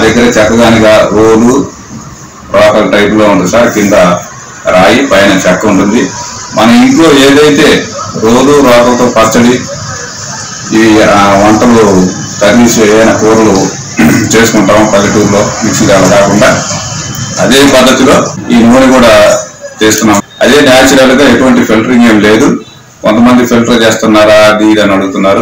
దగ్గర చెక్కగానిగా రోలు రోకల్ టైప్ లో ఉంటుంది సార్ కింద రాయి పైన చెక్క ఉంటుంది మన ఇంట్లో ఏదైతే రోలు రోకలతో పచ్చడి ఈ ఆ, వంటలు కర్రీస్ ఏదైనా కూరలు చేసుకుంటాం పల్లెటూరులో మిక్సీ అలా కాకుండా అదే పద్ధతిలో ఈ నూనె కూడా చేస్తున్నాం అదే న్యాచురల్ గా ఎటువంటి ఫిల్టరింగ్ ఏం లేదు కొంతమంది ఫిల్టర్ చేస్తున్నారా అది ఇది అని అడుగుతున్నారు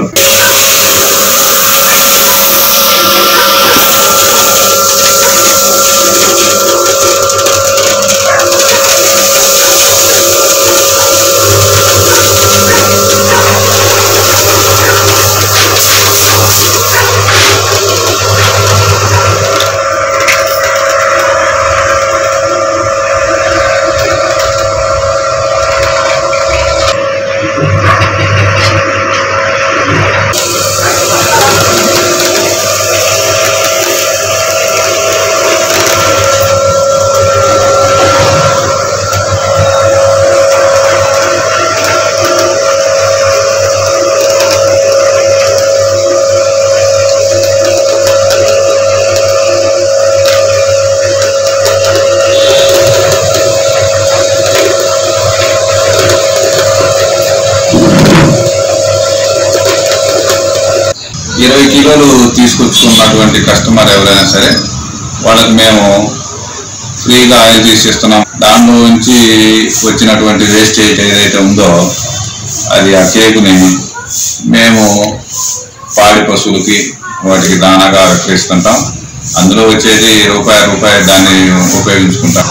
ఇరవై కిలోలు తీసుకొచ్చుకున్నటువంటి కస్టమర్ ఎవరైనా సరే వాళ్ళకి మేము ఫ్రీగా ఆయిల్ తీసిస్తున్నాం దానిలో నుంచి వచ్చినటువంటి వేస్టేజ్ ఏదైతే ఉందో అది ఆ కేకుని మేము పాడి పశువులకి వాటికి దానాగా విక్రయిస్తుంటాం అందులో వచ్చేది రూపాయి రూపాయి దాన్ని ఉపయోగించుకుంటాం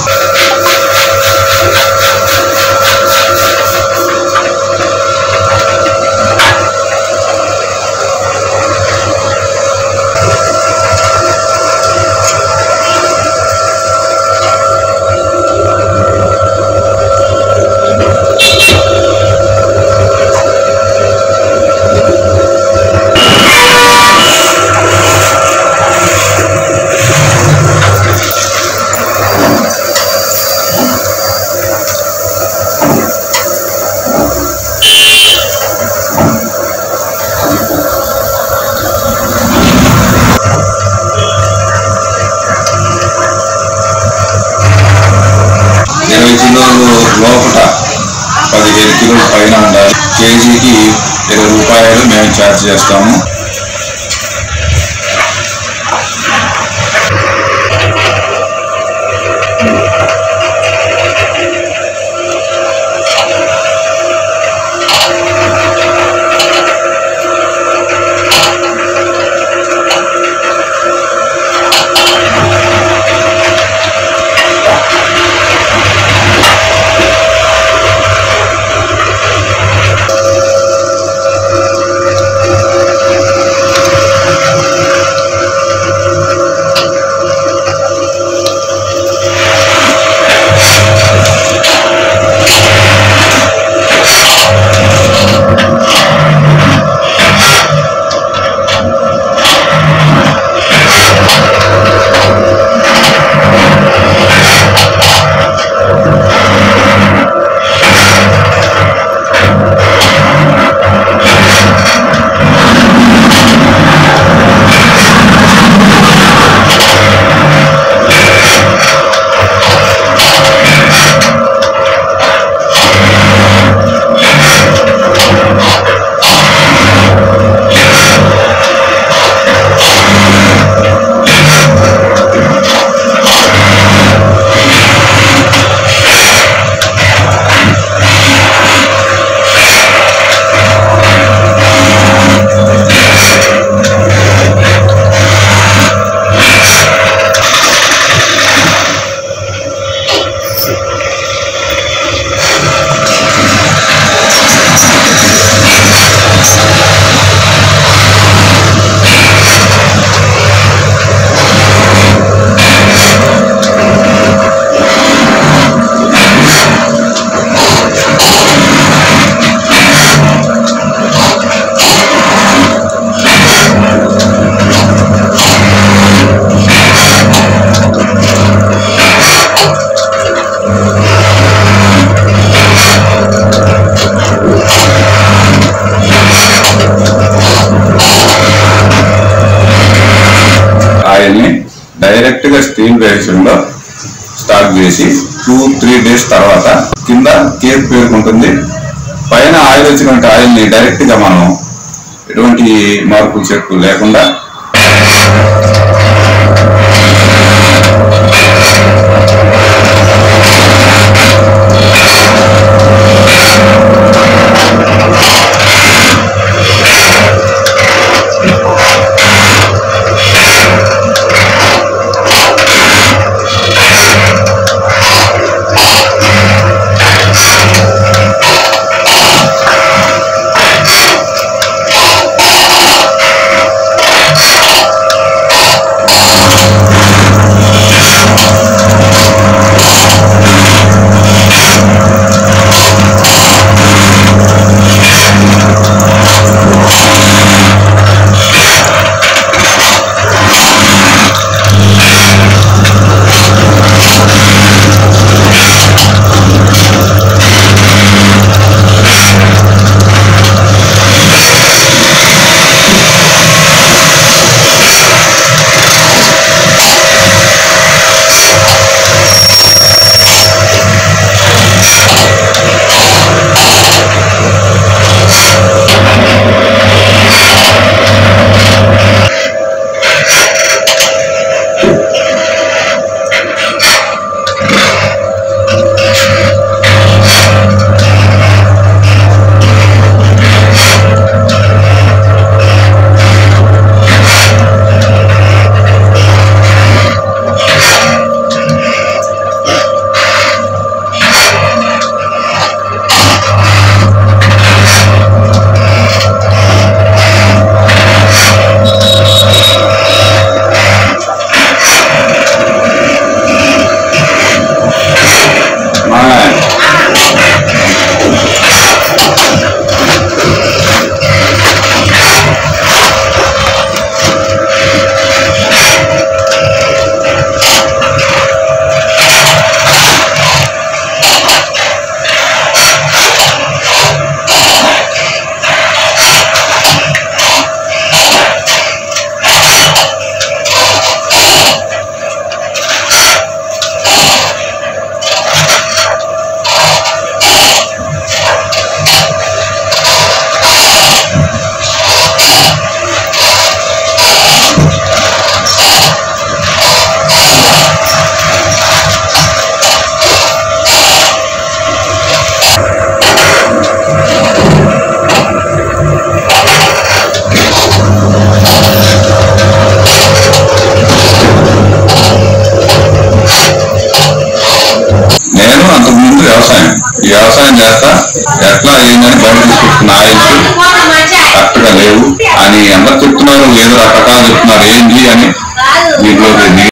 ఇరవై కిలోలు లోపల పదిహేను కిలోల పైన ఉండాలి కేజీకి ఇరవై రూపాయలు మేము ఛార్జ్ చేస్తాము గా స్టీల్ లో స్టాక్ చేసి టూ త్రీ డేస్ తర్వాత కింద కేక్ పేరుకుంటుంది పైన ఆయిల్ వచ్చినటువంటి ఆయిల్ ని డైరెక్ట్ గా మనం ఎటువంటి మార్పు చెక్కు లేకుండా మా నేను అంతకుముందు వ్యవసాయం ఈ వ్యవసాయం చేస్తా ఎట్లా ఏందని బయట తీసుకొచ్చిన ఆయిల్స్ కరెక్ట్ గా లేవు అని అందరు చెప్తున్నారు ఏదో రకరకాలు చెప్తున్నారు ఏంటి అని దీంట్లో